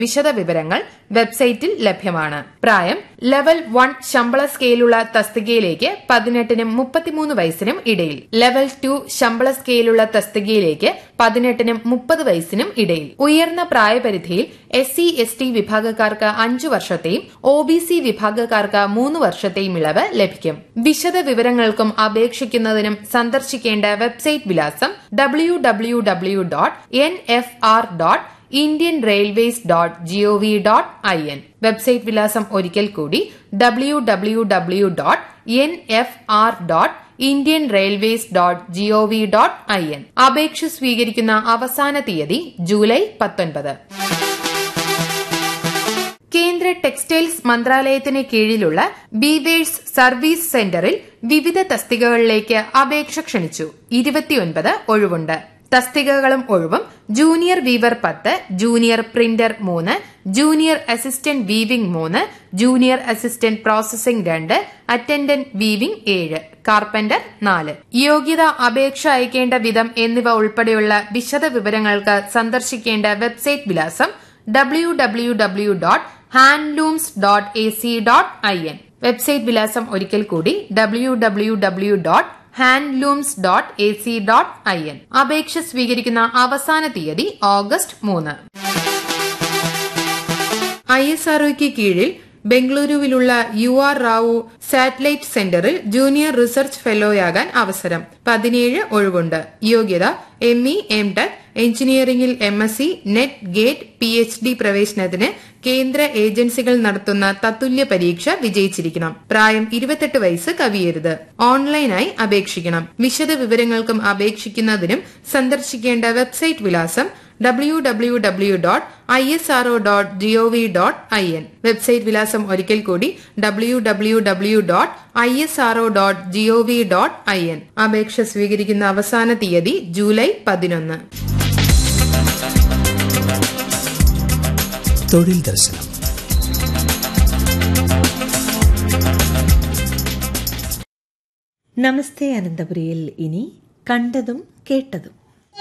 വിശദ വിവരങ്ങൾ വെബ്സൈറ്റിൽ ലഭ്യമാണ് പ്രായം ലെവൽ വൺ ശമ്പള സ്കെയിലുള്ള തസ്തികയിലേക്ക് പതിനെട്ടിനും മുപ്പത്തിമൂന്ന് വയസ്സിനും ഇടയിൽ ലെവൽ ടു ശമ്പള സ്കെയിലുള്ള തസ്തികയിലേക്ക് പതിനെട്ടിനും മുപ്പത് വയസ്സിനും ഇടയിൽ ഉയർന്ന പ്രായപരിധിയിൽ എസ് സി എസ് ടി വിഭാഗക്കാർക്ക് അഞ്ചു വർഷത്തെയും ഒ ബി സി വിഭാഗക്കാർക്ക് മൂന്ന് വർഷത്തെയും ഇളവ് ലഭിക്കും വിശദ വിവരങ്ങൾക്കും അപേക്ഷിക്കുന്നതിനും സന്ദർശിക്കേണ്ട വെബ്സൈറ്റ് വിലാസം W W W dot N F R dot Indian railways dot gov dot I N website വിലാസം ഒരിക്കൽ കൂടി W W W dot N F R dot Indian railways dot gov dot I N അപേക്ഷ സ്വീകരിക്കുന്ന അവസാന തീയതി July പത്തൊൻപത് കേന്ദ്ര textiles മന്ത്രാലയത്തിന് കീഴിലുള്ള ബീവേഴ്സ് സർവീസ് സെന്ററിൽ വിവിധ തസ്തികകളിലേക്ക് അപേക്ഷ ക്ഷണിച്ചു ഇരുപത്തിയൊൻപത് ഒഴിവുണ്ട് തസ്തികകളും ഒഴിവും ജൂനിയർ വീവർ പത്ത് ജൂനിയർ പ്രിന്റർ മൂന്ന് ജൂനിയർ അസിസ്റ്റന്റ് വീവിംഗ് മൂന്ന് ജൂനിയർ അസിസ്റ്റന്റ് പ്രോസസിംഗ് രണ്ട് അറ്റൻഡന്റ് വീവിംഗ് ഏഴ് കാർപ്പന്റർ നാല് യോഗ്യത അപേക്ഷ അയക്കേണ്ട വിധം എന്നിവ ഉൾപ്പെടെയുള്ള വിശദ വിവരങ്ങൾക്ക് സന്ദർശിക്കേണ്ട വെബ്സൈറ്റ് വിലാസം W W W dot handlooms dot A C dot I N website വിലാസം ഒരിക്കൽ കൂടി W W W dot handlooms dot A C dot I N അപേക്ഷ സ്വീകരിക്കുന്ന അവസാന തീയതി ഓഗസ്റ്റ് മൂന്ന് ഐ എസ് ആർഒയ്ക്ക് കീഴിൽ ബംഗളൂരുവിലുള്ള യു ആർ റാവു സാറ്റലൈറ്റ് സെന്ററിൽ ജൂനിയർ റിസർച്ച് ഫെലോയാകാൻ അവസരം പതിനേഴ് ഒഴിവുണ്ട് യോഗ്യത എം ഇ എം ടെക് എഞ്ചിനീയറിംഗിൽ M S C net gate P H D പ്രവേശനത്തിന് കേന്ദ്ര ഏജൻസികൾ നടത്തുന്ന തത്തുല്യ പരീക്ഷ വിജയിച്ചിരിക്കണം പ്രായം ഇരുപത്തെട്ട് വയസ്സ് കവിയരുത് ഓൺലൈനായി അപേക്ഷിക്കണം വിശദ വിവരങ്ങൾക്കും അപേക്ഷിക്കുന്നതിനും സന്ദർശിക്കേണ്ട വെബ്സൈറ്റ് വിലാസം W W W dot I S R O dot gov dot I N website വിലാസം ഒരിക്കൽ കൂടി W W W dot I S R O dot gov dot I N അപേക്ഷ സ്വീകരിക്കുന്ന അവസാന തീയതി ജൂലൈ പതിനൊന്ന് തൊഴിൽ ദർശനം നമസ്തേ അനന്തപുരിയിൽ ഇനി കണ്ടതും കേട്ടതും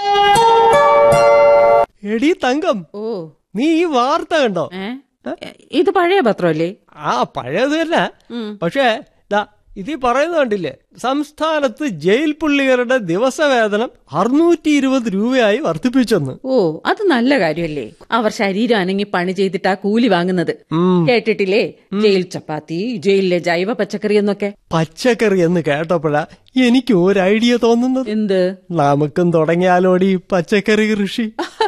എടി തങ്കം ഓ നീ ഈ വാർത്ത കണ്ടോ ഏ ഇത് പഴയ പത്രമല്ലേ ആ പഴയത് തന്നെ പക്ഷേ ദാ ഇതിൽ പറയുന്നത് കണ്ടില്ലേ സംസ്ഥാനത്ത് ജയിൽ പുള്ളികളുടെ ദിവസവേതനം അറുന്നൂറ്റി ഇരുപത് രൂപയായി വർദ്ധിപ്പിച്ചെന്ന് ഓ അത് നല്ല കാര്യമല്ലേ അവർ ശരീരം അനങ്ങി പണി ചെയ്തിട്ടാ കൂലി വാങ്ങുന്നത് കേട്ടിട്ടില്ലേ ജയിൽ ചപ്പാത്തി ജയിലിലെ ജൈവ പച്ചക്കറി എന്നൊക്കെ പച്ചക്കറി എന്ന് കേട്ടപ്പോഴാ എനിക്ക് ഒരു ഐഡിയ തോന്നുന്നത് എന്ത് നമുക്കും തുടങ്ങിയാലോടി പച്ചക്കറി കൃഷി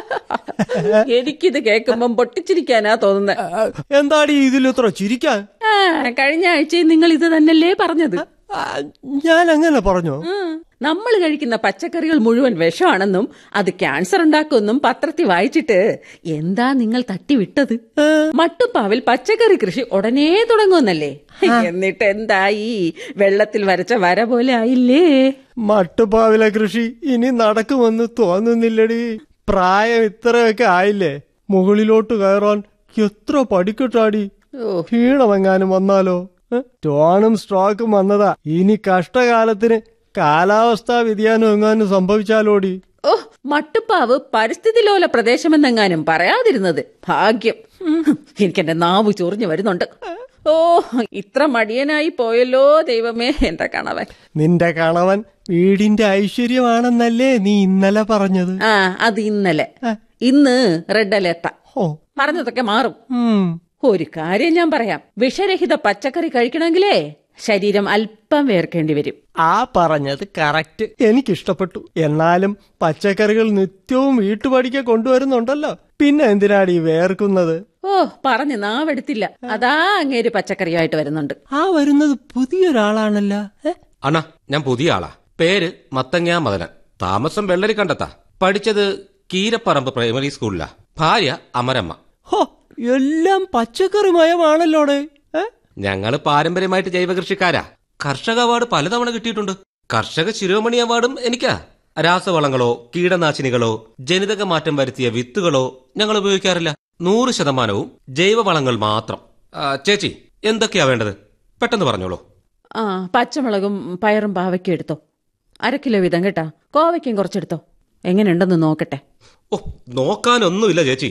എനിക്കിത് കേൾക്കുമ്പം പൊട്ടിച്ചിരിക്കാനാ തോന്നുന്നത് ആ, എന്താടി ഇതിലിത്ര ചിരിക്കാൻ ആ കഴിഞ്ഞ ആഴ്ചയും നിങ്ങൾ ഇത് തന്നെയല്ലേ പറഞ്ഞത് ആ, ഞാൻ അങ്ങനെ പറഞ്ഞോ നമ്മൾ കഴിക്കുന്ന പച്ചക്കറികൾ മുഴുവൻ വിഷമാണെന്നും അത് ക്യാൻസർ ഉണ്ടാക്കുമെന്നും പത്രത്തിൽ വായിച്ചിട്ട് എന്താ നിങ്ങൾ തട്ടിവിട്ടത് മട്ടുപ്പാവിൽ പച്ചക്കറി കൃഷി ഉടനെ തുടങ്ങുമെന്നല്ലേ എന്നിട്ട് എന്തായി വെള്ളത്തിൽ വരച്ച വര പോലെ ആയില്ലേ മട്ടുപാവിലെ കൃഷി ഇനി നടക്കുമെന്ന് തോന്നുന്നില്ലടി പ്രായം ഇത്രയൊക്കെ ആയില്ലേ മുകളിലോട്ട് കയറാൻ എത്ര പഠിക്കട്ടാടി ക്ഷീണമെങ്ങാനും വന്നാലോ ഏ? ടോണും സ്ട്രോക്കും വന്നതാ ഇനി കഷ്ടകാലത്തിന് കാലാവസ്ഥാ വ്യതിയാനം എങ്ങാനും സംഭവിച്ചാലോടി ഓ മട്ടുപ്പാവ് പരിസ്ഥിതി ലോല പ്രദേശമെന്നെങ്ങാനും പറയാതിരുന്നത് ഭാഗ്യം ഉം, എനിക്കെന്റെ നാവ് ചൊറിഞ്ഞു വരുന്നുണ്ട് ഓ ഇത്ര മടിയനായി പോയല്ലോ ദൈവമേ എന്റെ കണവൻ നിന്റെ കണവൻ വീടിന്റെ ഐശ്വര്യമാണെന്നല്ലേ നീ ഇന്നലെ പറഞ്ഞത് ആ അത് ഇന്നലെ ഇന്ന് റെഡ് അലേർട്ട ഓ പറഞ്ഞതൊക്കെ മാറും ഉം ഒരു കാര്യം ഞാൻ പറയാം വിഷരഹിത പച്ചക്കറി കഴിക്കണമെങ്കിലേ ശരീരം അല്പം വേർക്കേണ്ടി വരും ആ പറഞ്ഞത് കറക്റ്റ് എനിക്കിഷ്ടപ്പെട്ടു എന്നാലും പച്ചക്കറികൾ നിത്യവും വീട്ടുപടിക്ക് കൊണ്ടുവരുന്നുണ്ടല്ലോ പിന്നെ എന്തിനാടി വേർക്കുന്നത് ഓ പറഞ്ഞു നാവെടുത്തില്ല അതാ അങ്ങേര് പച്ചക്കറിയായിട്ട് വരുന്നുണ്ട് ആ വരുന്നത് പുതിയൊരാളാണല്ലോ ഏ? അണ്ണാ ഞാൻ പുതിയ ആളാ പേര് മത്തങ്ങ മദനൻ താമസം വെള്ളരി കണ്ടെത്താ പഠിച്ചത് കീരപ്പറമ്പ് പ്രൈമറി സ്കൂളിലാ ഭാര്യ അമരമ്മ ഹോ എല്ലാം പച്ചക്കറിമയമാണല്ലോടെ ഏ? ഞങ്ങള് പാരമ്പര്യമായിട്ട് ജൈവ കൃഷിക്കാരാ കർഷക അവാർഡ് പലതവണ കിട്ടിയിട്ടുണ്ട് കർഷക ശിരോമണി അവാർഡും എനിക്കാ രാസവളങ്ങളോ കീടനാശിനികളോ ജനിതക മാറ്റം വരുത്തിയ വിത്തുകളോ ഞങ്ങൾ ഉപയോഗിക്കാറില്ല നൂറ് ശതമാനവും ജൈവവളങ്ങൾ മാത്രം ആ, ചേച്ചി എന്തൊക്കെയാ വേണ്ടത് പെട്ടെന്ന് പറഞ്ഞോളൂ ആ പച്ചമുളകും പയറും പാവയ്ക്കും എടുത്തോ അര കിലോ വീതം കേട്ടാ കോവയ്ക്കും കുറച്ചെടുത്തോ എങ്ങനെയുണ്ടെന്ന് നോക്കട്ടെ ഓ നോക്കാനൊന്നുമില്ല ചേച്ചി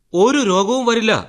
ഒരു രോഗവും വരില്ല